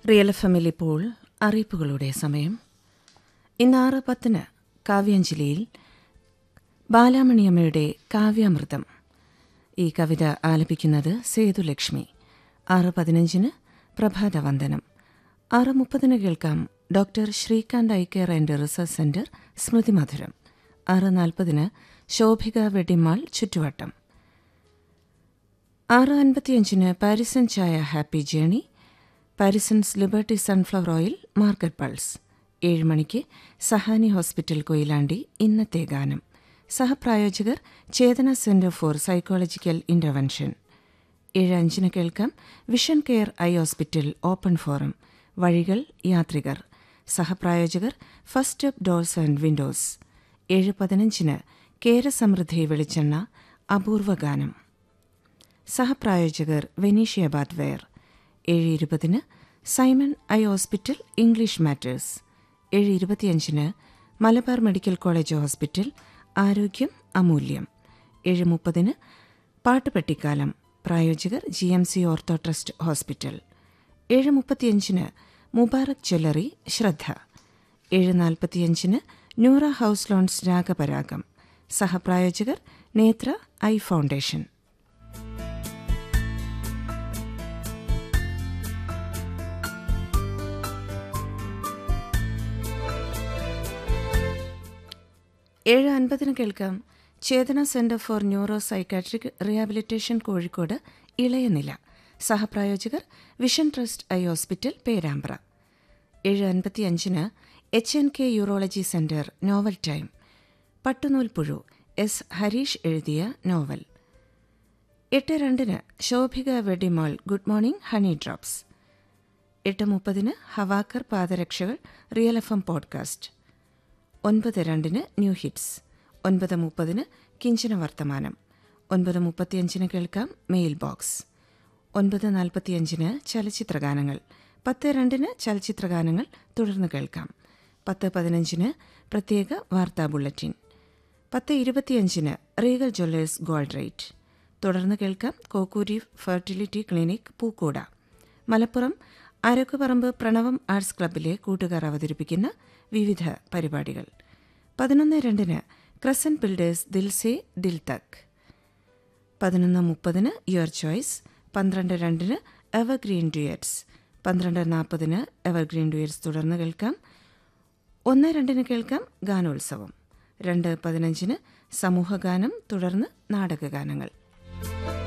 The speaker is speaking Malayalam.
റിയൽ എഫ് എമ്മിൽ ഇപ്പോൾ അറിയിപ്പുകളുടെ സമയം ഇന്ന് ആറ് പത്തിന് കാവ്യാഞ്ജലിയിൽ ബാലാമണിയമ്മയുടെ കാവ്യാമൃതം ഈ കവിത ആലപിക്കുന്നത് സേതുലക്ഷ്മി ആറ് പതിനഞ്ചിന് പ്രഭാതവന്ദനം ആറ് മുപ്പതിന് കേൾക്കാം doctor Srikanth eye care and research centre സ്മൃതി മധുരം ആറ് നാൽപ്പതിന് ശോഭിക വെടിമാൾ ചുറ്റുവട്ടം ആറ് അൻപത്തിയഞ്ചിന് പാരിസൺ ചായ happy journey Parisons Liberty sunflower oil market pulse ഏഴ് മണിക്ക് സഹാനി ഹോസ്പിറ്റൽ കൊയിലാണ്ടി ഇന്നത്തെ ഗാനം സഹപ്രായോജകർ Chetana centre for psychological intervention ഏഴ് അഞ്ചിന് കേൾക്കാം vision care eye hospital open forum വഴികൾ യാത്രികർ സഹപ്രായോജകർ first step doors and windows ഏഴ് പതിനഞ്ചിന് കേരസമൃദ്ധി വെളിച്ചെണ്ണ അപൂർവ ഗാനം സഹപ്രായോജകർ വെനീഷ്യ ബാദ്വെയർ ഏഴ് ഇരുപതിന് Simon eye hospital English matters ഏഴ് ഇരുപത്തിയഞ്ചിന് മലബാർ മെഡിക്കൽ കോളേജ് ഹോസ്പിറ്റൽ ആരോഗ്യം അമൂല്യം ഏഴ് മുപ്പതിന് പാട്ടുപെട്ടിക്കാലം പ്രായോജകർ G M C ortho trust hospital ഏഴ് മുപ്പത്തിയഞ്ചിന് മുബാറക് ജ്വല്ലറി ശ്രദ്ധ ഏഴ് നാൽപ്പത്തിയഞ്ചിന് നൂറ ഹൗസ് ലോൺസ് രാഗപരാഗം സഹപ്രായോജകർ നേത്ര ഐ ഫൗണ്ടേഷൻ ഏഴ് അൻപതിന് കേൾക്കാം Chetana centre for neuro psychiatric rehabilitation Kozhikode ഇളയനില സഹപ്രായോജകർ vision trust eye hospital Perambra ഏഴ് അൻപത്തി അഞ്ചിന് H N K urology centre novel time Pattunool Puzhu S Harish എഴുതിയ നോവൽ എട്ട് രണ്ടിന് Shobhika Wedimol good morning honey drops എട്ട് മുപ്പതിന് ഹവാക്കർ പാദരക്ഷകൾ റിയൽ എഫ് എം പോഡ്കാസ്റ്റ് ഒൻപത് രണ്ടിന് ന്യൂ ഹിറ്റ്സ് ഒൻപത് മുപ്പതിന് കിഞ്ചന വർത്തമാനം ഒൻപത് മുപ്പത്തിയഞ്ചിന് കേൾക്കാം മെയിൽ ബോക്സ് ഒൻപത് നാൽപ്പത്തിയഞ്ചിന് ചലച്ചിത്രഗാനങ്ങൾ പത്ത് രണ്ടിന് ചലച്ചിത്രഗാനങ്ങൾ തുടർന്ന് കേൾക്കാം പത്ത് പതിനഞ്ചിന് പ്രത്യേക വാർത്താ ബുള്ളറ്റിൻ പത്ത് ഇരുപത്തിയഞ്ചിന് റീഗൽ ജ്വല്ലേഴ്സ് ഗോൾഡ് റേറ്റ് തുടർന്ന് കേൾക്കാം Kokkoori fertility clinic Pookoda Malappuram Arakkuparamba Pranavam arts ക്ലബ്ബിലെ കൂട്ടുകാർ അവതരിപ്പിക്കുന്ന വിവിധ പരിപാടികൾ പതിനൊന്ന് രണ്ടിന് ക്രസൻ ബിൽഡേഴ്സ് ദിൽസെ ദിൽ തക് പതിനൊന്ന് മുപ്പതിന് യുവർ ചോയ്സ് പന്ത്രണ്ട് രണ്ടിന് എവർഗ്രീൻ ഡ്യുയറ്റ്സ് പന്ത്രണ്ട് നാൽപ്പതിന് എവർഗ്രീൻ ഡ്യുയറ്റ്സ് തുടർന്ന് കേൾക്കാം ഒന്ന് രണ്ടിന് കേൾക്കാം ഗാനോത്സവം രണ്ട് പതിനഞ്ചിന് സമൂഹഗാനം തുടർന്ന് നാടകഗാനങ്ങൾ